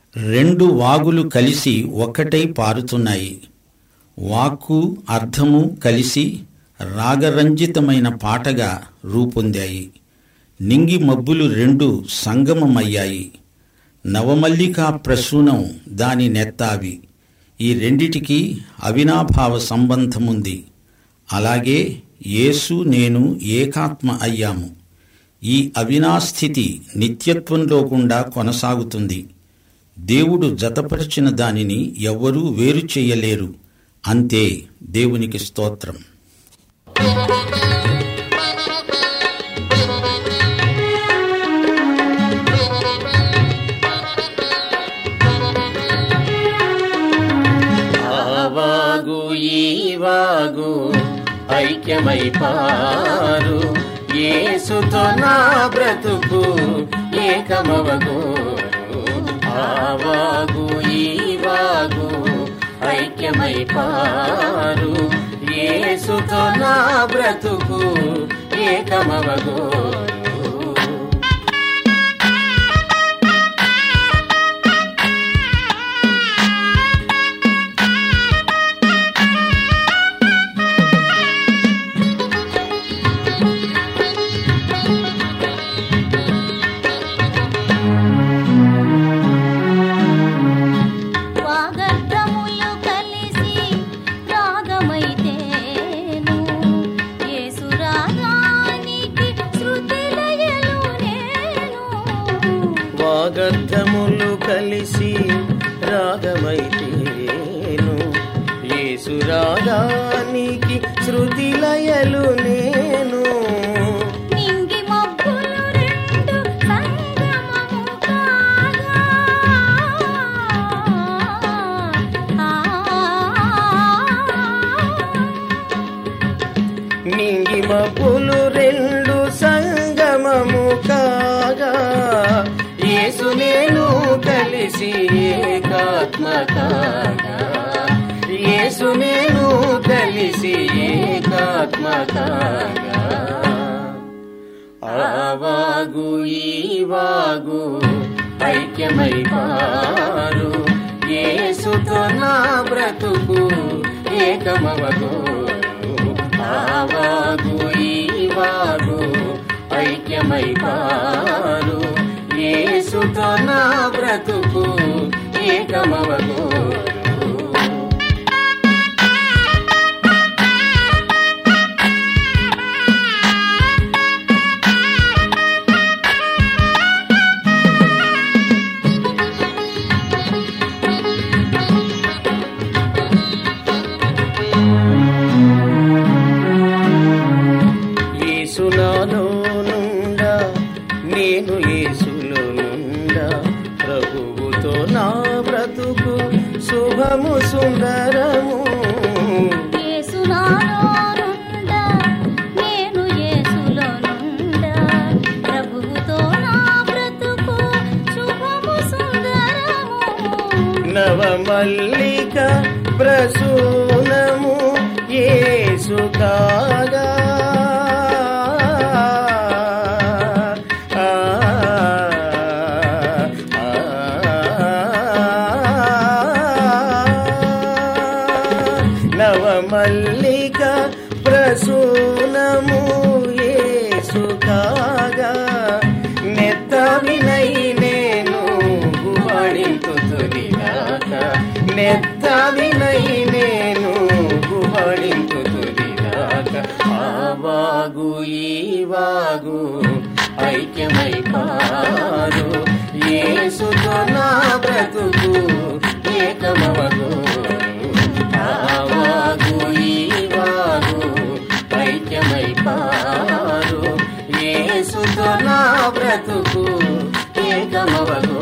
రెండు వాగులు కలిసి ఒక్కటై పారుతున్నాయి వాక్కు అర్థము కలిసి రాగరంజితమైన పాటగా రూపొందాయి నింగి మబ్బులు రెండు సంగమమయ్యాయి నవమల్లికా ప్రసూనం దాని నెత్తావి ఈ రెండిటికి అవినాభావ సంబంధముంది అలాగే యేసు నేను ఏకాత్మ అయ్యాము ఈ అవినాస్థితి నిత్యత్వంలో గుండా కొనసాగుతుంది దేవుడు జతపరిచిన దానిని ఎవ్వరూ వేరు చేయలేరు అంతే దేవునికి స్తోత్రం ఆవాగు ఈవాగు ఐక్యమై పారు యేసుతో నా బ్రతుకు ఏకమవగు ఆవాగు ఈవాగు ఐక్యమై పారు యేసుతో నా బ్రతుకు ఏకమవగు వాగర్థములు కలిసి రాగమైతేను యేసు రాగానికి శృతిలయలు నేను వాగర్థములు కలిసి రాగమైతేను యేసు రాగానికి శృతి లయలు నేను నింగి మబ్బులు రెండు సంగమము కాగా నింగి మబ్బులు రెండు సంగమము కాగా యేసు నేను కలిసి ఏకాత్మ కాగా యేసు నేను కలిసి ఏకాత్మ కాగా ఆవాగు ఈవాగు ఐక్యమై పారు యేసుతో నా బ్రతుకు ఏకమవగు ఆవాగు ఈవాగు ఐక్యమై పారు యేసుతో నా బ్రతుకు ఏకమవగు యేసునాలో నుండా నేను యేసులో నుండా ప్రభువుతో నా బ్రతుకు శుభము సుందరము యేసు నాలో నుండా నేను యేసులో నుండా ప్రభువుతో నా బ్రతుకు శుభము సుందరము నవమల్లిక ప్రసూనము యేసు కాగా ఆ, నవమల్లిక ప్రసూనము యేసు కాగా నెత్త వినై నేను గుహడింతుతురిగాక నెత్త వినై నేను గుహడింతుతురిగాక ఆవాగు ఈవాగు ఐక్యమై పారు యేసుతో నా బ్రతుకు ఏకమవగు ఆవాగు ఈవాగు ఐక్యమై పారు యేసుతో నా బ్రతుకు ఏకమవగు